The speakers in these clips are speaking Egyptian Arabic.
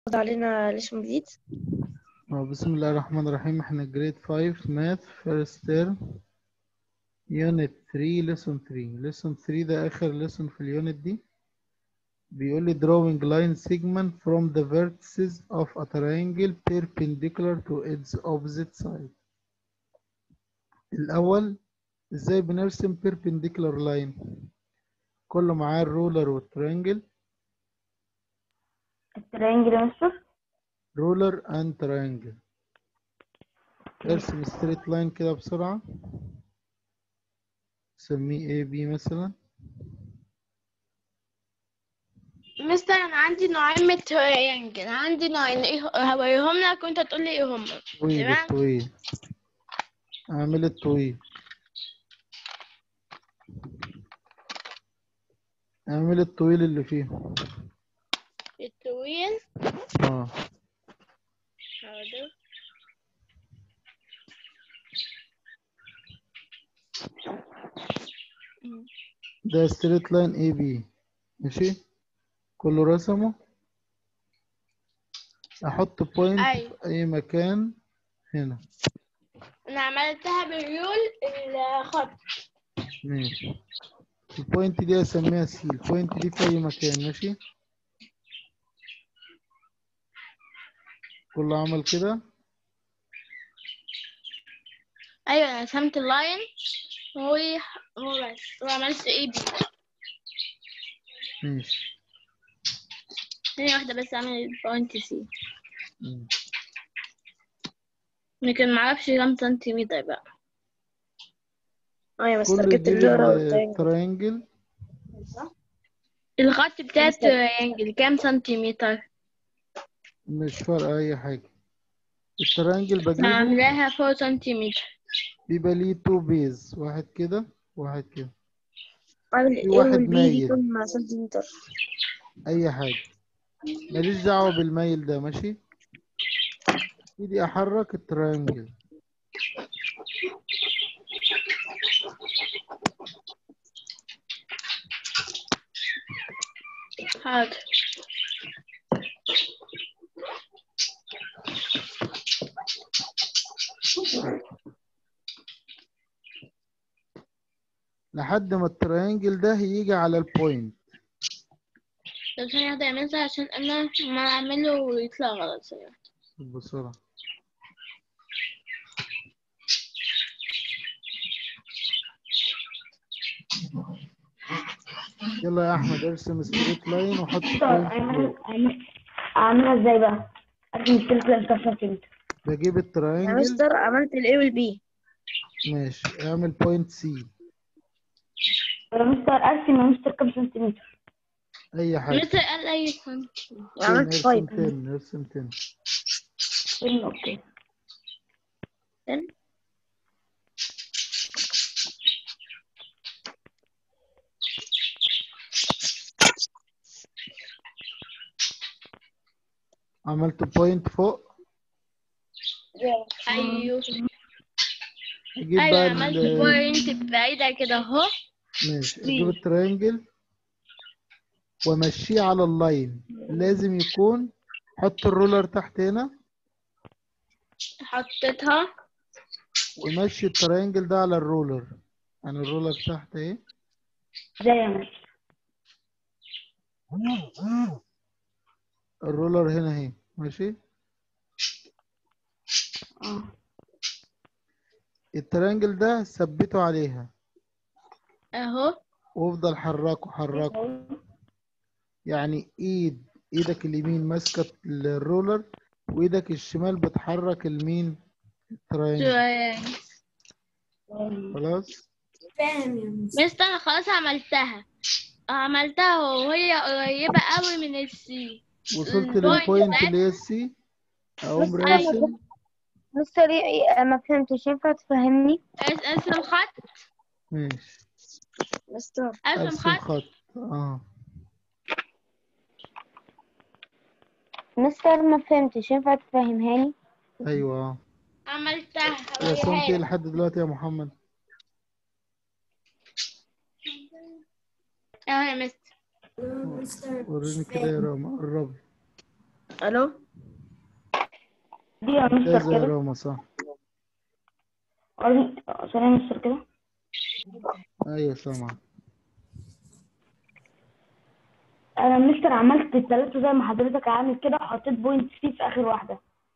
علينا ليسون جديد آه، بسم الله الرحمن الرحيم احنا جريد 5 ماث فيرست تيرم يونت 3 ليسون 3 ليسون 3 ده اخر ليسون في اليونت دي بيقول لي drawing line segment from the vertices of a triangle perpendicular to its opposite side الاول ازاي بنرسم perpendicular line كله معاه الرولر والترينجل الترينجل يا مستر رولر اند ترينجل ارسم ستريت لاين كده بسرعة سميه اي بي مثلا مستر انا عندي نوعين من التريانجل عندي نوعين ايه هوريهم لك وانت تقول لي ايه هم طويل تمام الطويل اعمل الطويل اعمل الطويل اللي فيه الطويل اه حاضر مم. ده ستريت لاين اي بي ماشي كله رسمه احط بوينت أيوة. في اي مكان هنا انا عملتها بالرول الخط ماشي البوينت دي اسميها سي البوينت دي في اي مكان ماشي كله عمل كده ايوه انا رسمت اللاين وهو هو بس وعملت ايه بي ماشي ثانية واحدة بس اعمل البوينت سي مم. لكن معرفش كام سنتيمتر بقى ايوه مستر كل جبت دي الرولر والترينجل الترينجل الخط بتاع التريانجل كام سنتيمتر مش فارقة أي حاجة الترينجل بجيبه عاملاها 4 سنتيمتر بيبقى ليه تو بيز واحد كده واحد كده عامل في ايه واحد والبي مايل. دي كم سنتيمتر أي حاجة ماليش دعوة بالميل ده ماشي ايدي أحرك الترينجل حاضر لحد ما الترينجل ده يجي على البوينت طب ثانية واحدة اعملها عشان انا ما اعمله ويطلع غلط ثانية بسرعة يلا يا أحمد ارسم ستريت لاين وحط مستر بوينت اعمل فوق اعمل- اعملها ازاي بقى؟ ارسم السلك لان كام سنتيمتر بجيب يا الترينجل مستر عملت الاي والبي ماشي اعمل بوينت سي يا مستر ارسم يا مستر كام سنتيمتر؟ أي حاجة مستر قال اي سنتيمتر عملت ارسم فايف 10 ارسم 10 فين اوكي عملت بوينت فوق ايوه اجيب ايوه بقى عملت ال- بوينت بعيدة كده اهو ماشي اجيب الترينجل وامشيه على اللاين لازم يكون حط الرولر تحت هنا حطيتها ومشي الترينجل ده على الرولر يعني الرولر تحت اهي ازاي يا مستر؟ الرولر هنا اهي ماشي اه الترينجل ده ثبته عليها اهو وافضل حركه حركه يعني ايد ايدك اليمين ماسكه الرولر وايدك الشمال بتحرك المين الترينجل تريانجل خلاص مستر انا خلاص عملتها عملتها وهي قريبة قوي من السي وصلت البوينت للبوينت بتاعتها. اللي هي السي اقوم بس راسم مستر إيه- ما فهمتش ينفع تفهمني؟ ارسم خط ماشي مستر ارسم ارسم خط خط اه مستر ما فهمتش ينفع تفهمهاني؟ ايوه اه عملتها رسمت ايه هوريها لك. لحد دلوقتي يا محمد اهو يا مستر وريني كده يا رامي قربي الو دي يا مستر ممتازة يا كده روما صح وريني ثانية يا مستر كده ايوه سامع انا مستر عملت التلاتة زي ما حضرتك عامل كده وحطيت بوينت سي في اخر واحدة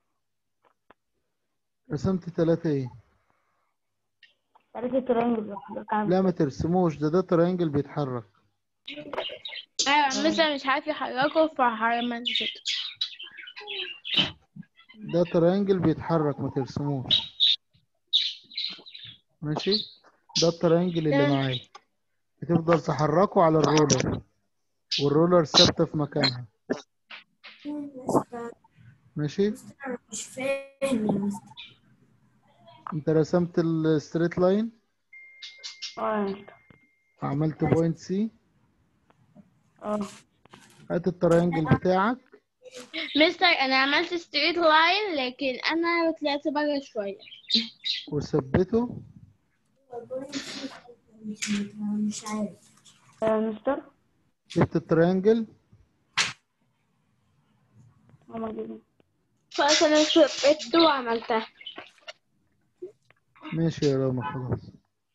رسمت ثلاثة ايه تلاتة ترينجل زي ما حضرتك عامل لا ما ترسموش ده ده ترينجل بيتحرك ايوه مستر مش عارف يحركه فعملت كده ده ترينجل بيتحرك ما ترسموش ماشي ده الترينجل اللي تمام. معاك بتفضل تحركه على الرولر والرولر ثابتة في مكانها ماشي مش فاهم يا مستر انت رسمت الستريت لاين اه يا مستر عملت بوينت سي اه هات الترينجل بتاعك مستر انا عملت ستريت لاين لكن انا طلعت بره شويه وثبته مش مش عارف يا مستر جبت الترينجل ماما جيبني خلاص انا ثبت وعملتها ماشي يا راما خلاص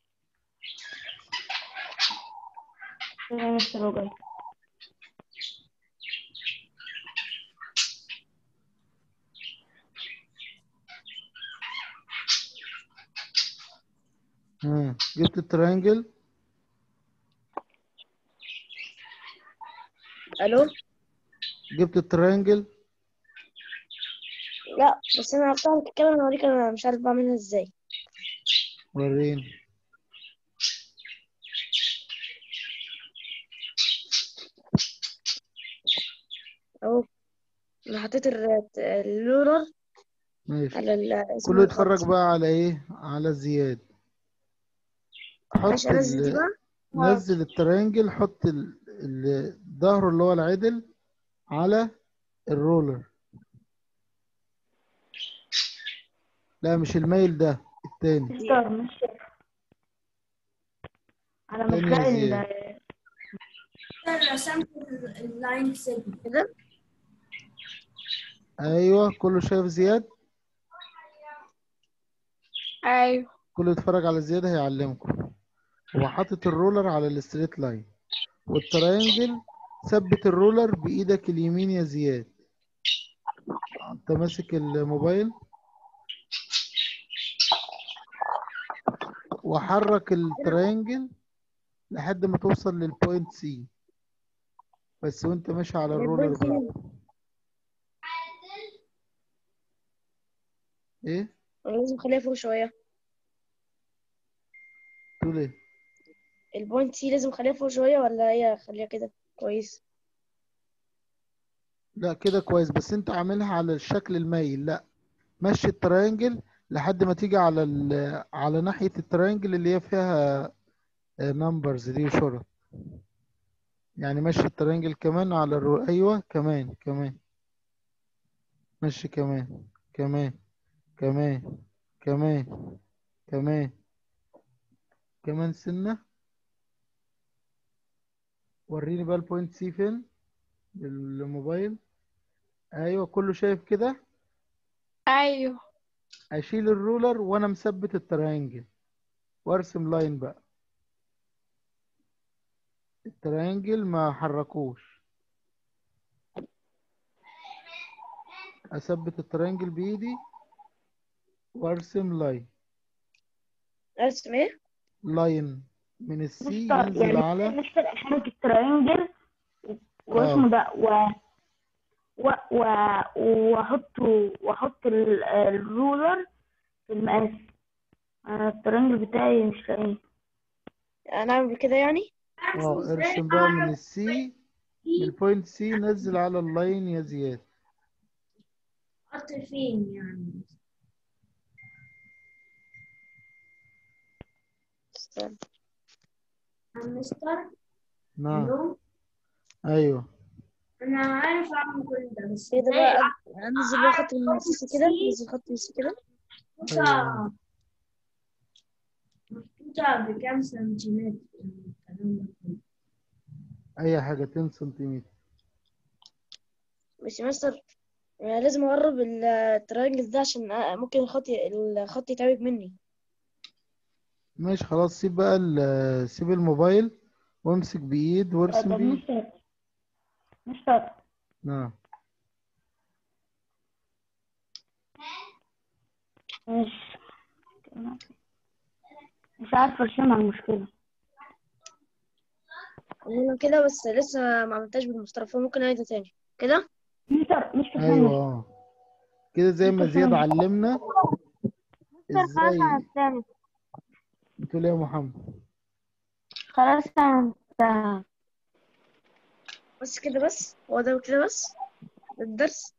يا مستر هو جاي ها جبت الترينجل الو جبت الترينجل لا بس انا عرفتها تتكلم انا اوريك انا مش عارف بعملها ازاي وريني اهو انا حطيت الر- اللورر ماشي على ال اسم كله الخط. يتفرج بقى على ايه على زياد حط ماشي انزل دي ال... بقى نزل الترينجل حط ال- ال- الظهر اللي هو العدل على الرولر لا مش الميل ده التاني مستر مش شايف انا مش تاني لاقي زيادة. ال- مستر رسمت ال- اللاين سيجمنت كده ايوه كله شايف زياد ايوه كله يتفرج على زياد هيعلمكم هو حاطط الرولر على الستريت لاين والترينجل ثبت الرولر بايدك اليمين يا زياد انت ماسك الموبايل وحرك الترينجل لحد ما توصل للبوينت سي بس وانت ماشي على الرولر البوينت سي. برضه ايه انا لازم اخليها فوق شويه تقول ايه البوينت سي لازم اخليها فوق شويه ولا هي اخليها كده كويس لا كده كويس بس انت عاملها على الشكل المايل لا مشي الترينجل لحد ما تيجي على ال... على ناحية الترينجل اللي هي فيها نمبرز دي شرط يعني مشي الترينجل كمان على الرو... ايوه كمان كمان مشي كمان كمان كمان كمان كمان كمان سنة وريني بقى البوينت سي فين بالموبايل ايوه كله شايف كده ايوه اشيل الرولر وانا مثبت الترينجل وارسم لاين بقى الترينجل ما حركوش اثبت الترينجل بايدي وارسم لاين ارسم ايه لاين من السي مستر ينزل يعني على مستر حركة الترينجل واسمه ده و و و واحط واحط ال- الرولر في المقاس انا الترينجل بتاعي مش لاقيه انا اعمل كده يعني اه ارسم بقى من السي من البوينت سي نزل على اللاين يا زياد حط فين يعني استنى يا مستر نعم الو ايوه انا عارف اعمل كل ده بس ايه ده ازاي بقى انزل بقى خط من النص كده انزل خط من النص كده محطوطة محطوطة بكام سنتيمتر يعني الكلام ده كله. اي حاجة 10 سنتيمتر بس يا مستر يعني لازم اقرب التراينجل ده عشان أ- ممكن الخط ي- الخط يتعوج مني ماشي خلاص سيب بقى ال- سيب الموبايل وامسك بإيد وارسم طب بإيد مستر مستر نعم مش مش عارفة ارسمها المشكلة عملنا كده بس لسه ما عملتهاش بالمسطرة فممكن اعيدها تاني كده مستر مستر ايوه ثانية اه كده زي ما زياد علمنا ازاي الثاني بتقول ايه يا محمد خلاص عملتها بس كده بس هو ده كده بس ده الدرس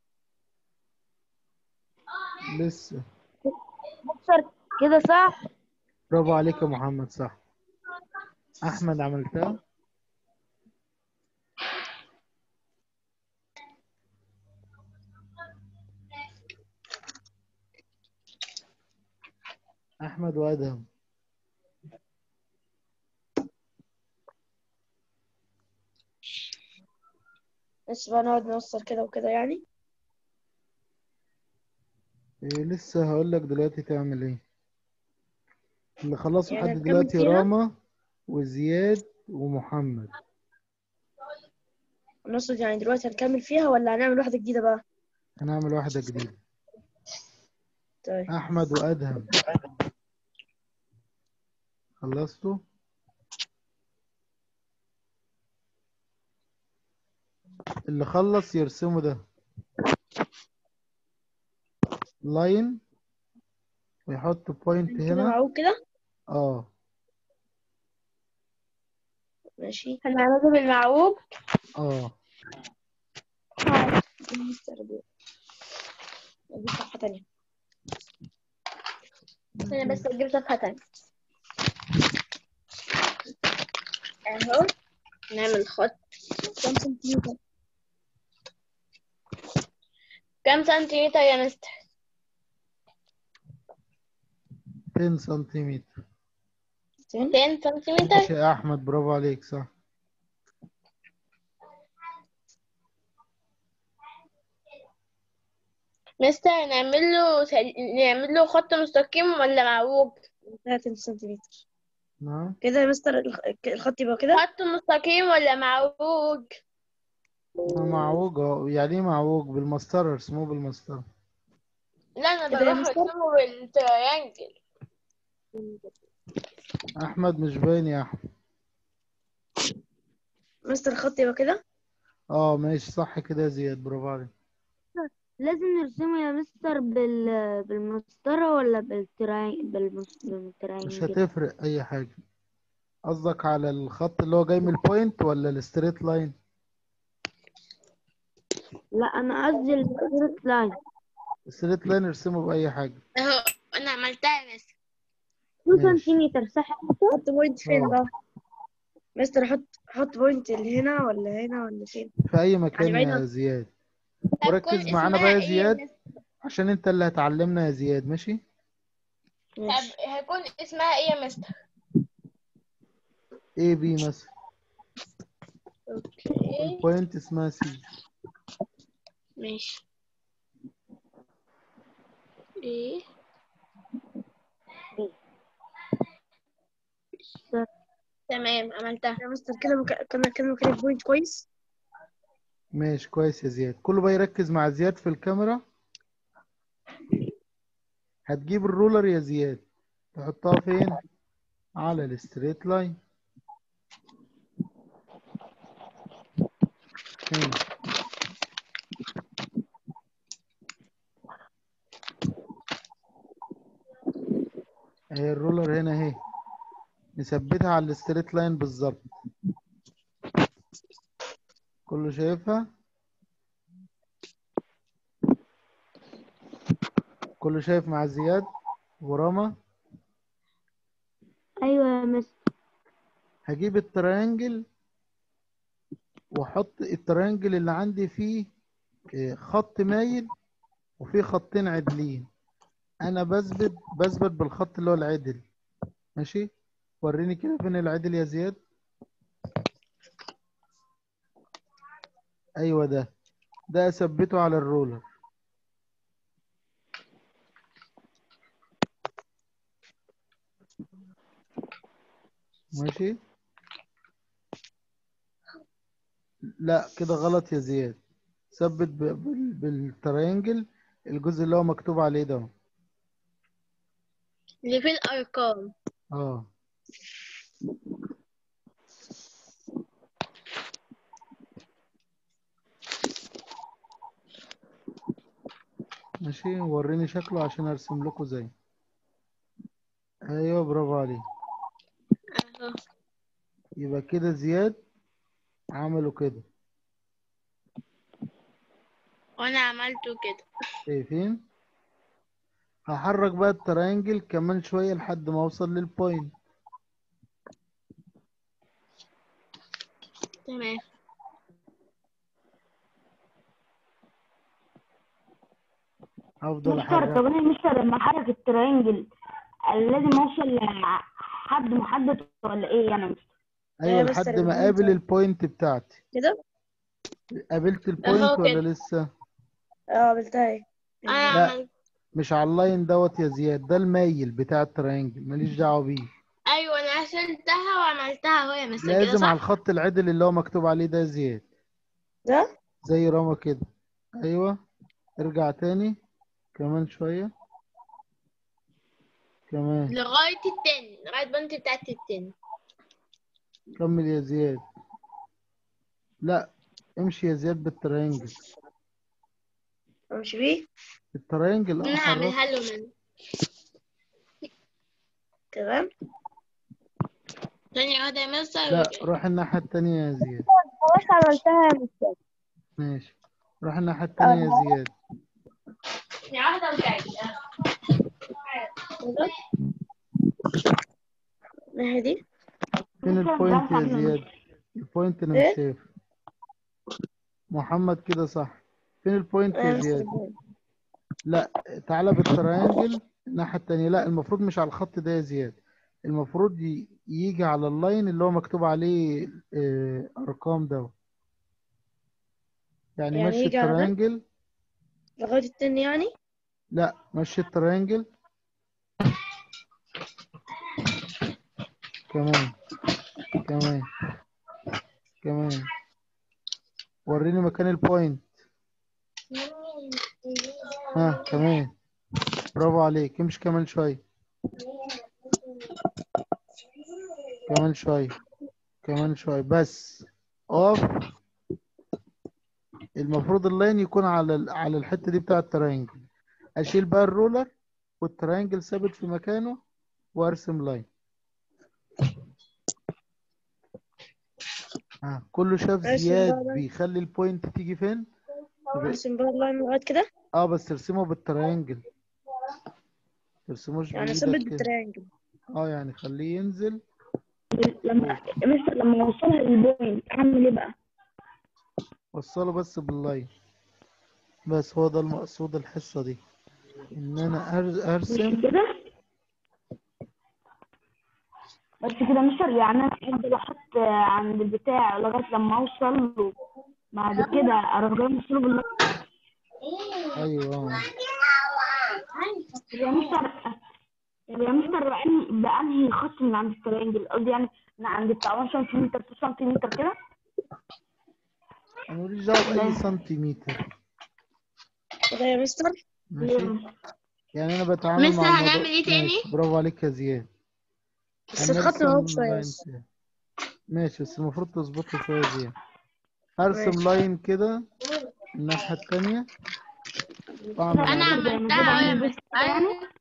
لسه مستر كده صح برافو عليك يا محمد صح احمد عملتها احمد وادهم بس بقى نقعد نوصل كده وكده يعني إيه لسه هقول لك دلوقتي تعمل ايه اللي خلصوا يعني لحد هنكمل دلوقتي فيها؟ راما وزياد ومحمد نقصد يعني دلوقتي هنكمل فيها ولا هنعمل واحدة جديدة بقى هنعمل واحدة جديدة طيب احمد وادهم خلصتوا اللي خلص يرسمه ده لاين ويحط بوينت كده هنا معقول كده اه ماشي هنعمله بالمعوج اه دي صفحة تانية انا بس اجيب صفحة تانية اهو نعمل خط كام سنتيمتر كام سنتيمتر يا مستر 10 سنتيمتر 10 10 سنتيمتر ماشي يا احمد برافو عليك صح مستر نعمل له نعمل له خط مستقيم ولا معوج 30 سنتيمتر نعم كده يا مستر الخ- الخط يبقى كده خط مستقيم ولا معوج معوج اه يعني ايه معوج بالمسطرة ارسموه بالمسطرة لا انا كده يا بروح مستر؟ ارسمه بالتريانجل احمد مش باين يا احمد مستر الخط يبقى كده اه ماشي صح كده يا زياد برافو عليك لازم نرسمه يا مستر بال بالمسطرة ولا بالتراي بالمس... مش بالتراينجل هتفرق اي حاجة قصدك على الخط اللي هو جاي من البوينت ولا الستريت لاين لا انا قصدي الستريت لاين الستريت لاين ارسمه بأي حاجة اهو انا عملتها يا مستر 2 ماشي. سنتيمتر صح حط بوينت فين آه. بقى مستر حط حط بوينت اللي هنا ولا هنا ولا فين في أي مكان بعيد يا عن- زياد طب وركز كل معانا اسمها بقى يا ايه زياد مستر؟ عشان انت اللي هتعلمنا يا زياد ماشي ماشي طب هيكون اسمها ايه يا مستر اي بي مثلا اوكي البوينت اسمها سي ماشي ايه تمام عملتها يا مستر كده مك... كده كده مكان البوينت كويس ماشي كويس يا زياد كله بقى يركز مع زياد في الكاميرا هتجيب الرولر يا زياد تحطها فين على الستريت لاين هنا اهي الرولر هنا اهي نثبتها على الستريت لاين بالظبط كله شايفها كله شايف مع زياد ورما ايوه يا مستر هجيب التريانجل واحط التريانجل اللي عندي فيه آه، خط مايل وفيه خطين عدلين انا بثبت بثبت بالخط اللي هو العدل ماشي وريني كده فين العدل يا زياد ايوه ده ده اثبته على الرولر ماشي لا كده غلط يا زياد ثبت ب- بال- بالترينجل الجزء اللي هو مكتوب عليه ده اللي فيه الأرقام اه ماشي وريني شكله عشان ارسم لكم زي ايوه برافو عليك أهو يبقى كده زياد عملوا كده وأنا عملته كده شايفين هحرك بقى الترينجل كمان شوية لحد ما اوصل للبوينت تمام هفضل مستر احرك طب انا مستر لما احرك الترينجل لازم اوصل لحد محدد ولا ايه يعني يا مستر؟ ايوه أيوة بس لحد ما البوينت اقابل أهو. البوينت بتاعتي كده قابلت البوينت أهو ولا كده. لسه اه قابلتها اهي أنا لا. عملت مش على اللاين دوت يا زياد ده المايل بتاع الترينجل ماليش دعوه بيه أيوة أنا شلتها وعملتها أهو يا مستر كده لازم على صح؟ الخط العدل اللي هو مكتوب عليه ده يا زياد ده زي رما كده ايوه ارجع تاني كمان شويه كمان لغاية التاني لغاية البنت بتاعت التاني كمل يا زياد لا امشي يا زياد بالترينجل امشي بيه الترينجل اه أنا حرك هعملها له من تمام تاني واحدة يا مستر لا روح الناحيه التانيه يا زياد خلاص عملتها يا مستر ماشي روح الناحيه التانيه يا زياد تاني واحدة وجاي الناحية دي فين ممكن البوينت يا نرجع تعمل زياد البوينت انا إيه؟ مش شايف محمد كده صح فين البوينت اه يا يا مستر زياد البوينت. لا تعالى بالترينجل الناحية التانية لا المفروض مش على الخط ده يا زياد المفروض ي- يجي على اللاين اللي هو مكتوب عليه آه، أرقام ده يعني يعني مشي يجي على ده؟ الترينجل لغاية التاني يعني لا مشي الترينجل كمان كمان كمان وريني مكان البوينت ها كمان برافو عليك امشي كمان شوية كمان شوية كمان شوية بس اقف المفروض اللاين يكون على ال- على الحتة دي بتاع التراينجل اشيل بقى الرولر والتراينجل ثابت في مكانه وارسم لاين ها كله شاف ارسم زياد بقى لاين. بيخلي البوينت تيجي فين يبقى- ارسم بقى اللاين لغاية كده اه بس ترسمه بالتراينجل ترسموش يعني بايدك اثبت كده بالتريانجل اه يعني خليه ينزل لما مستر لما اوصلها للبوينت اعمل ايه بقى؟ وصله بس باللاين بس هو ده المقصود الحصة دي ان انا أر- مش ارسم كده؟ بس كده مستر يعني انا افضل احط عند البتاع لغايه لما اوصل له بعد كده اروح جاي موصله بالله ايوه آه. يا مستر يا مستر بأنهي بأنهي خط من عند الترينجل قصدي يعني من عند بتاع 1 سنتيمتر 2 سنتيمتر كده انا ماليش دعوه باي سنتيمتر كده يا مستر ماشي يعني انا بتعامل مستر مع الموضوع هنعمل إيه تاني؟ ماشي. برافو عليك يا زياد بس الخط هنرسم مهوب شوية لاين بس تاني. ماشي بس المفروض تظبطه شويه زياد هرسم ماشي. لاين كده الناحيه التانية واعمل انا عليه عملتها اهو يا مستر أيوة.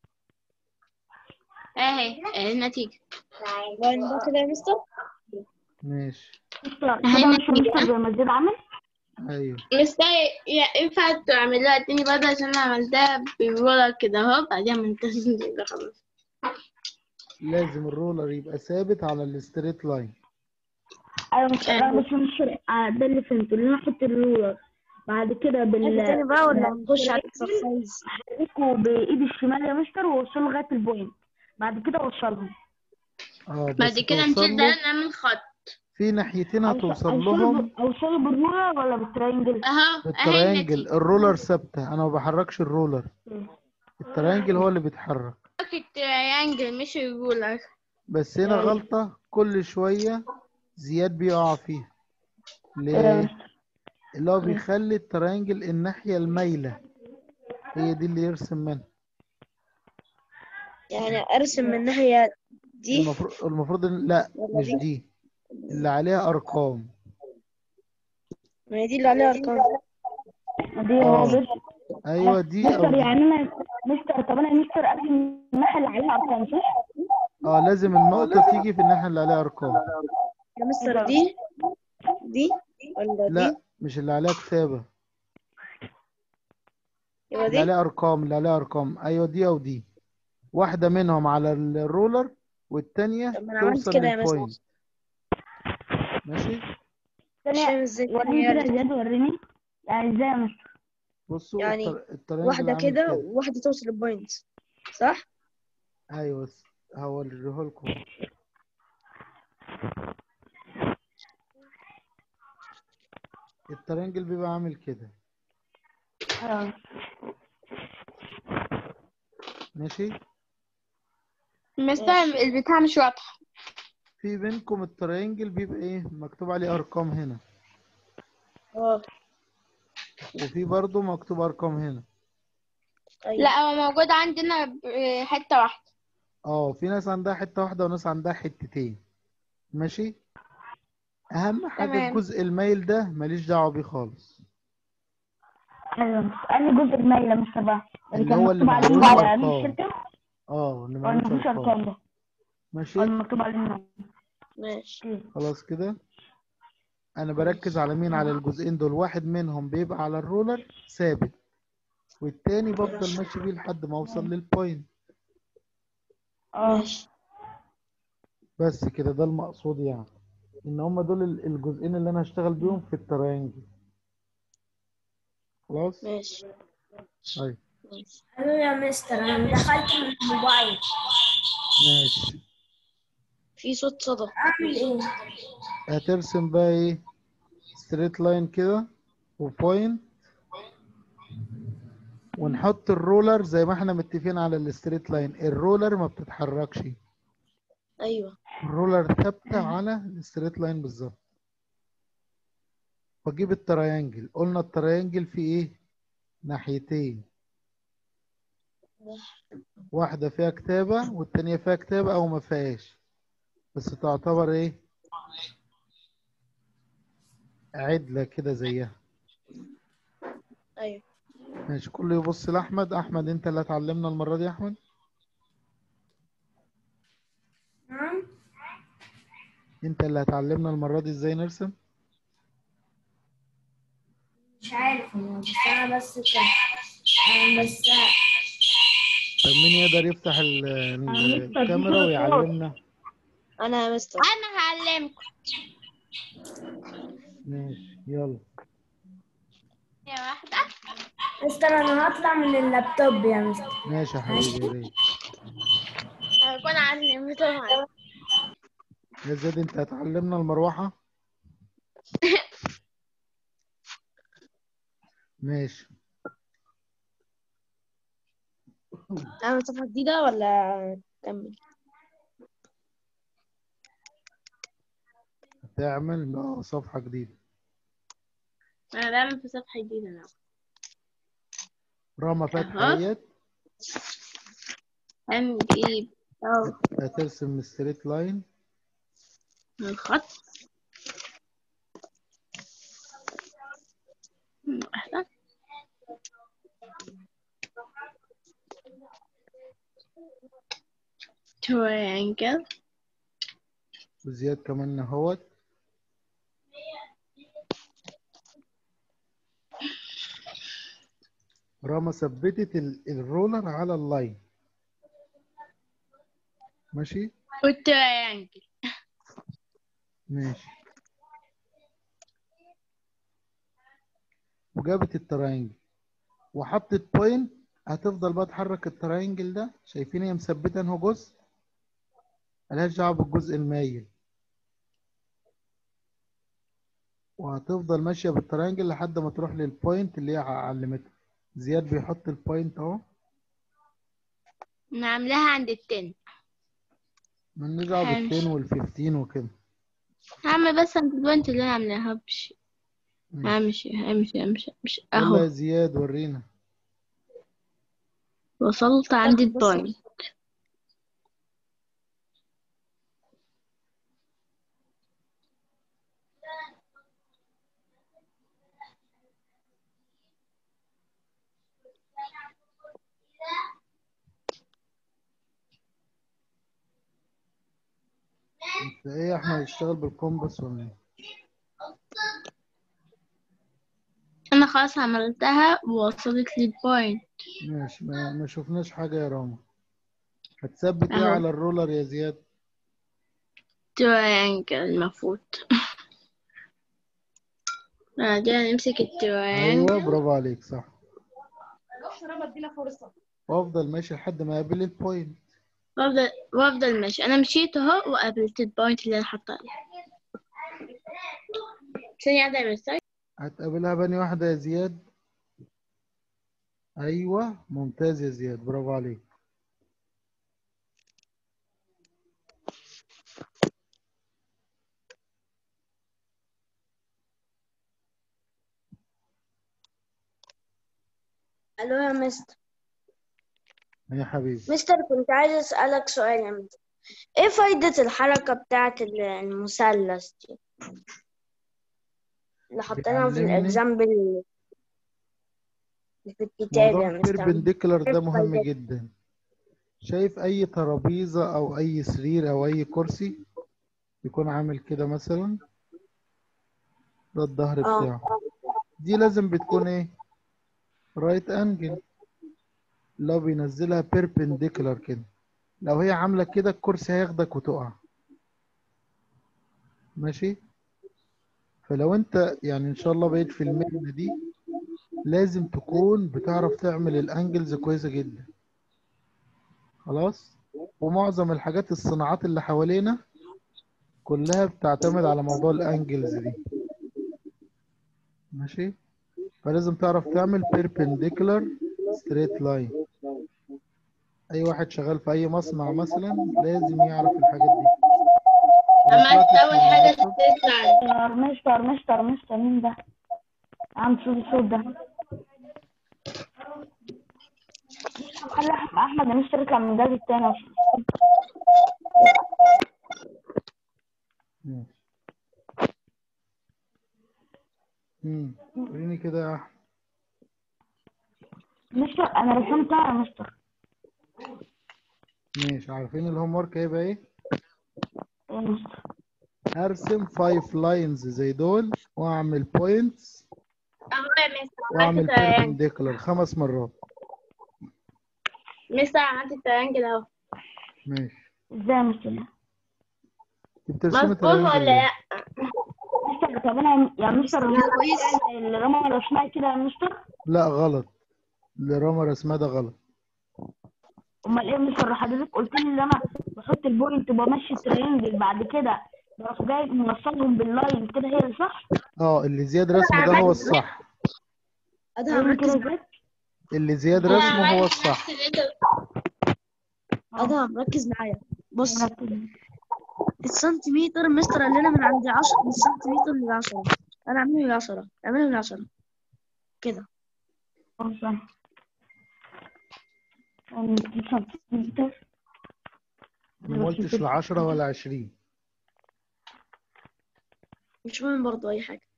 اهي اهي النتيجة اللاين ده كده يا مستر ماشي مستر هي كده مش النتيجة. مستر زي ما زياد عامل ايوه مستر يا- ينفع تعملوها تاني برضه عشان انا عملتها بالرولر كده اهو بعدين عملتها كده خلاص لازم الرولر يبقى ثابت على الستريت لاين ايوه مستر انا بس مش آه، ده اللي فهمته اللي انا احط الرولر بعد كده حاجة بال تاني بقى ولا نخش على الاكسرسايز احركه بايدي الشمال يا مستر واوصله لغايه البوينت بعد كده اوصلهم اه بس بعد كده توصل نشيل له ده نعمل خط في ناحيتين هتوصل أوصله لهم ب- اوصله بالرولر ولا بالترينجل اهو اهي بالترينجل النتيجة الرولر ثابته انا ما بحركش الرولر الترينجل هو اللي بيتحرك التريانجل مش الرولر بس هنا أيوة. غلطه كل شوية زياد بيقع فيها ايه يا ليه؟ مستر اللي هو بيخلي الترينجل الناحية المايلة هي دي اللي يرسم منها يعني ارسم من الناحية دي المفروض المفروض إن- لا ولا مش دي؟ دي اللي عليها أرقام ما هي دي اللي عليها ارقام دي هو اه بس أيوة دي أو مستر دي يعني انا مستر طب انا يا مستر ارسم الناحية اللي عليها ارقام صح؟ اه لازم النقطة تيجي في الناحية اللي عليها أرقام يا مستر دي دي ولا دي لا مش اللي عليها كتابة يبقى اللي دي عليها أرقام اللي عليها أرقام أيوة دي أو دي واحدة منهم على الرولر والتانية طب ما أنا عملت توصل كده يا مستر. للبوينت ماشي مش ثانية فاهم ازاي وريني كده يا زياد وريني يعني ازاي يا مستر بصوا يعني التر... الترينجل واحدة عامل كده وواحدة توصل للبوينت صح؟ أيوة بس هوريه لكم الترينجل بيبقى عامل كده اه ماشي مستر البتاع مش واضحة في بينكم الترينجل بيبقى ايه مكتوب عليه ارقام هنا اه وفي برضه مكتوب ارقام هنا ايوه لا هو موجود عندنا ب- حتة واحدة اه في ناس عندها حتة واحدة وناس عندها حتتين ماشي اهم حاجة تمام. الجزء المايل ده ماليش دعوة بيه خالص ايوه يا مستر انهي جزء المايل يا مستر بقى اللي اللي كان هو اللي مكتوب عليه معلوش على ارقام الشركة اه اللي ولا معلوش مفيش ارقام ارقام ده ماشي ولا مكتوب عليه إنه- ماشي خلاص كده انا بركز على مين على الجزئين دول واحد منهم بيبقى على الرولر ثابت والتاني بفضل ماشي بيه لحد ما اوصل للبوينت اه ماشي بس كده ده المقصود يعني ان هم دول ال- الجزئين اللي انا هشتغل بيهم في الترينجل خلاص ماشي طيب ماشي الو يا مستر انا دخلت من الموبايل ماشي في صوت صدى اعمل ايه هترسم بقى ايه ستريت لاين كده وبوينت ونحط الرولر زي ما احنا متفقين على الستريت لاين الرولر ما بتتحركش ايوه الرولر ثابته على الستريت لاين بالظبط واجيب التريانجل قلنا التريانجل فيه ايه ناحيتين واحده فيها كتابه والتانيه فيها كتابه او ما فيهاش بس تعتبر ايه عدله كده زيها ايوه ماشي كله يبص لاحمد احمد انت اللي هتعلمنا المره دي يا احمد نعم انت اللي هتعلمنا المره دي ازاي نرسم مش عارف والله بس انا بس كده انا بس طب مين يقدر يفتح ال- ال- الكاميرا ويعلمنا انا يا مستر انا هعلمكم ماشي يلا يا واحدة مستر انا هطلع من اللابتوب يا مستر ماشي يا حبيبي يا ريت هكون علمتهم يا زياد انت هتعلمنا المروحه ماشي اعمل صفحة جديدة ولا كمل هتعمل اه صفحه جديده انا بعمل في صفحة جديدة انا رامة فتحي أها. اهيت هنجيب أو هترسم ستريت لاين الخط واحدة triangle وزياد كمان اهوت رامة ثبتت ال- الرولر على اللاين ماشي والتريانجل ماشي وجابت التراينجل وحطت بوينت هتفضل بقى تحرك التراينجل ده شايفين هي مثبته انه جزء ملهاش دعوه بالجزء المايل وهتفضل ماشيه بالتراينجل لحد ما تروح للبوينت اللي هي علمتها زياد بيحط البوينت اهو نعملها عند التن مالناش دعوة همشي. بالتين والفيفتين وكده هعمل بس عند البوينت اللي انا عاملاها همشي ماشي. همشي همشي همشي همشي يلا اهو يا زياد ورينا وصلت عند بس- البوينت انت ايه يا احمد هتشتغل بالكومباس ولا ايه؟ انا خلاص عملتها ووصلت للبوينت ماشي ما, ما شفناش حاجة يا راما هتثبت ايه أهو. على الرولر يا زياد؟ تريانجل المفروض بعدين نمسك التريانجل ايوه برافو عليك صح بص رامي ادينا فرصة وافضل ماشي لحد ما اقابل البوينت وافضل وافضل ماشي انا مشيت اهو وقابلت البوينت اللي انا حاطه عليها ثانية واحدة يا مستر هتقابلها بني واحدة يا زياد ايوه ممتاز يا زياد برافو عليك الو يا مستر يا حبيبي مستر كنت عايز اسألك سؤال يا مستر ايه فايدة الحركة بتاعة ال- المثلث دي اللي حطيناها في بيعلمني- الاكزامبل اللي في الكتاب موضوع يا مستر البربنديكولار ده إيه مهم فايدته؟ جدا شايف اي ترابيزة او اي سرير او اي كرسي يكون عامل كده مثلا ده الظهر آه. بتاعه دي لازم بتكون ايه رايت انجل لو بينزلها بيربنديكولار كده لو هي عاملة كده الكرسي هياخدك وتقع ماشي فلو انت يعني ان شاء الله بقيت في المهنة دي لازم تكون بتعرف تعمل الانجلز كويسة جدا خلاص ومعظم الحاجات الصناعات اللي حوالينا كلها بتعتمد على موضوع الانجلز دي ماشي فلازم تعرف تعمل perpendicular straight line اي واحد شغال في اي مصنع مثلا لازم يعرف الحاجات دي عملت وصلت اول حاجة للموضوع؟ ستريت لاين مستر مستر مستر مستر مين ده؟ عم صوت الصوت ده خلي أح- احمد يا مستر يطلع من الجهاز التاني عشان ماشي امم وريني كده يا احمد مستر انا رسمتها يا مستر ماشي عارفين الهوم ورك هيبقى ايه يا مستر هرسم 5 لاينز زي دول واعمل بوينتس اهو يا مستر واعمل عملت تريانجل بيربنديكولار خمس مرات مستر عملت التريانجل اهو ماشي ازاي يا مستر انت بترسمي مظبوط ترينجل ولا ليه؟ لا مستر طب انا يا مستر كويس. اللي رمى رسمها كده يا مستر لا غلط اللي رامي رسمها ده غلط امال ايه يا مستر حضرتك قلت لي ان انا بحط البوينت وبمشي الترينجل بعد كده بروح جاي موصلهم باللاين كده هي اللي صح؟ اه اللي زياد رسمه ده هو الصح ادهم أيوة كده ركز ازاي؟ اللي زياد رسمه هو الصح ادهم ركز معايا بص مركز. السنتيمتر مستر قال لنا من عند 10 من السنتيمتر ل 10 انا اعمله ل 10 اعمله ل 10 كده اه صح يعني دي سنتيمتر انا ما قلتش ل 10 ولا 20 مش مهم برضه اي حاجه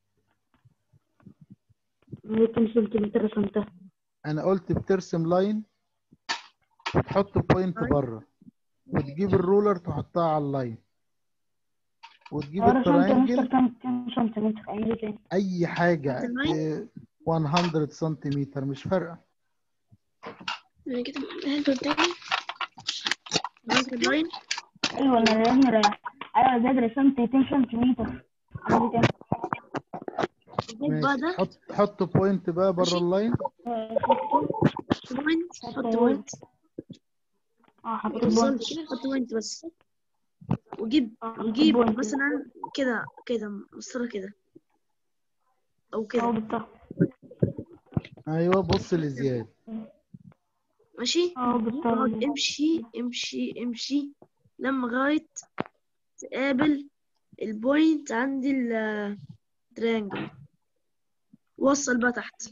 كم سنتيمتر رسمتها انا قلت بترسم لاين وتحط بوينت أيوة. بره وتجيب الرولر تحطها على اللاين وتجيب اه رسمت يا مستر الترينجل كم كم سنتيمتر اعمله تاني اي حاجه اللاين؟ آه، 100 سنتيمتر مش فارقه انا كده هل قدامي عملت اللاين ايوه انا يا ابني رايح ايوه زاد رسمت 2 سنتيمتر اعمله تاني البيت بقى ماشي ده حط حط بوينت بقى بره ماشي. اللاين آه، حطه بوينت حط حط بوينت. بوينت اه حطيت بالظبط بوينت كده حط بوينت بس وجيب آه، حطيت وجيب بوينت. مثلا كده كده مسطرة كده او اه كده بالظبط ايوه بص لزياد ماشي اه بالظبط اقعد امشي امشي امشي لما لغاية تقابل البوينت عند التريانجل وصل بقى تحت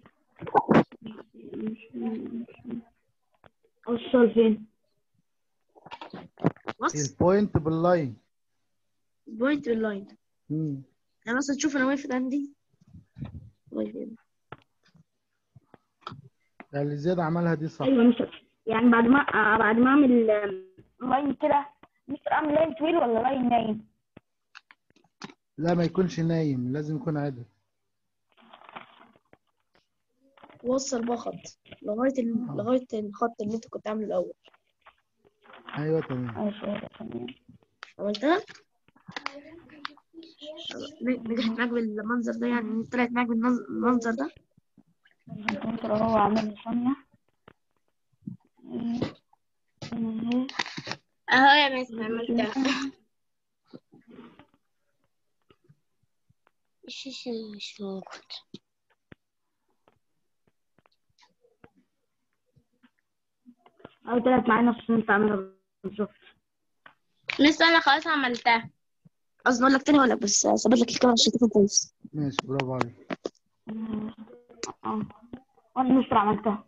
اوصل فين وصل البوينت باللاين البوينت باللاين مم. يعني مثلا تشوف انا واقف عندي واقف هنا. يعني اللي زياد عملها دي صح ايوه مش يعني بعد ما آه، بعد ما اعمل آه، لاين كده مش اعمل لاين طويل ولا لاين نايم لا ما يكونش نايم لازم يكون عدل وصل بقى خط لغاية ال... لغاية الخط اللي انت كنت عامله الأول ايوه تمام ماشي تمام. عملتها نجحت معاك بالمنظر ده يعني طلعت معاك بالمنظ- بالمنظر ده ممكن هو عامل ثانية اهو يا مس عملتها ايش ايش الوقت أو طلعت معايا نفس اللي انت عاملها بالظبط مس انا خلاص عملتها قصدي اقول لك تاني اقول لك بس ثبت لك الكاميرا عشان تفهم كويس ماشي برافو عليك اه وانا مستر عملتها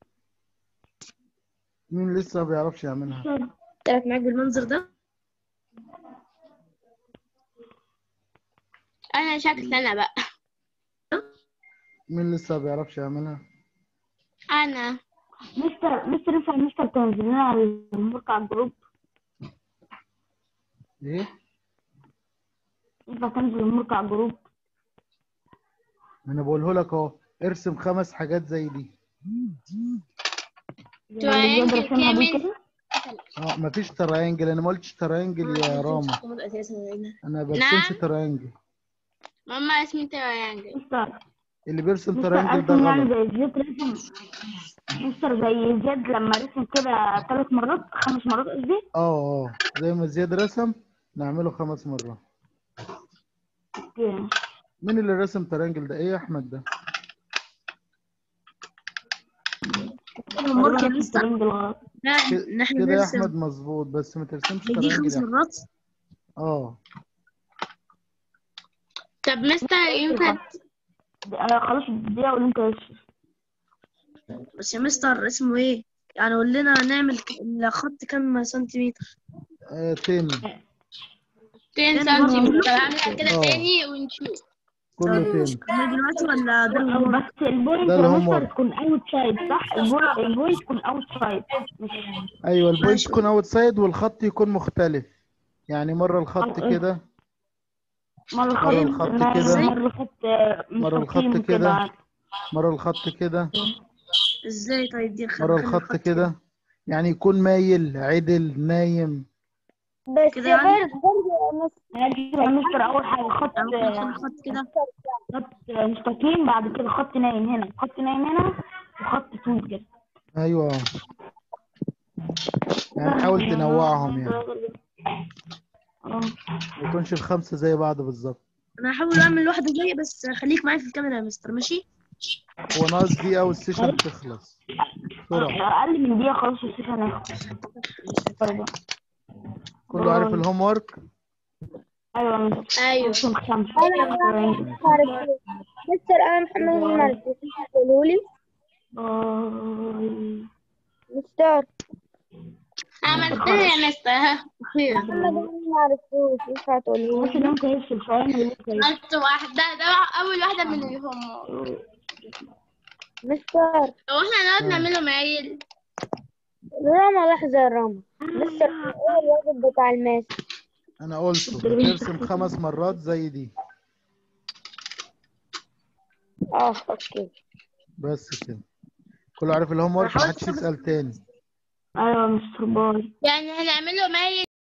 مين لسه ما بيعرفش يعملها طلعت معاك بالمنظر ده انا شكل انا بقى مين لسه ما بيعرفش يعملها انا مستر مستر ينفع مستر تنزل لنا على الموقع الجروب ايه ينفع تنزل الموقع الجروب انا بقوله لك اهو ارسم خمس حاجات زي دي يعني اللي بيقدر triangle يرسمها دي كامل. كده اه مفيش تراينجل انا ما قلتش تراينجل يا راما انا برسمش نعم. تراينجل ماما اسمي تريانجل مستر اللي بيرسم مستر تراينجل ده ارسم يعني غلط زي زياد رسم مستر زي زياد لما رسم كده ثلاث مرات خمس مرات قصدي اه اه زي ما زياد رسم نعمله خمس مرات اوكي. مين اللي رسم تراينجل ده ايه يا احمد ده المرة يا تقريباً مستر رسم بالغلط. كده ان احنا كده يا نرسم احمد مظبوط بس ما ترسمش دي تراينجل خمس يا أحمد. مرات اه طب مستر ينفع آه، خلاص الدقيقة واللي انت رسم. بس يا مستر اسمه ايه يعني قول لنا نعمل الخط كام سنتيمتر آه، تاني 10 تاني سنتيمتر هعملها كده آه. تاني ونشوف كله تاني كمل دلوقتي ولا ده لا، بس البوينت ده يا الهوم مستر ورك. تكون اوت سايد صح البوينت البوينت تكون اوت سايد مش ايوه البوينت ماشي. يكون اوت سايد والخط يكون مختلف يعني مره الخط آه. كده مرة مرة الخط كده. مرة الخط آه، مرة مستقيم الخط كده. مره الخط كده ازاي طيب دي مره الخط كده يعني يكون مايل عدل نايم بس كده يا يعني؟ برد برضه مس- يا مستر أول حاجة خط يعني ممكن آه، نخلي الخط كده خط مستقيم بعد كده خط نايم هنا خط نايم هنا وخط طول كده ايوه يعني حاول تنوعهم يعني اه ما يكونش الخمسه زي بعض بالظبط انا هحاول اعمل واحده زي بس خليك معايا في الكاميرا يا مستر ماشي هو ناقص دقيقه والسيشن تخلص بسرعه أقل من دقيقة خلاص السيشن هيخلص برضه. كله عارف الهوم ورك أيوة يا مستر. ايوه رقم خمسة معرفش. مستر انا محمد المركز تقولوا لي آه، مستر عملتها يا مستر ها أخيرا. محمد انا ما عرفتوش ينفع تقولوا بس لي اللي انت يفصل ثواني اللي انت يفصل. عملت واحدة ده أول واحدة من الهم مستر لو احنا نقعد نعمله مايل راما لحظة يا راما مستر ايه الواجب بتاع الماس انا قلته ترسم خمس مرات زي دي اه اوكي بس كده كله عارف الهوم ورك حاولت محدش أثبت- يسال تاني أيوة يا مستر باي يعني هنعمله مايل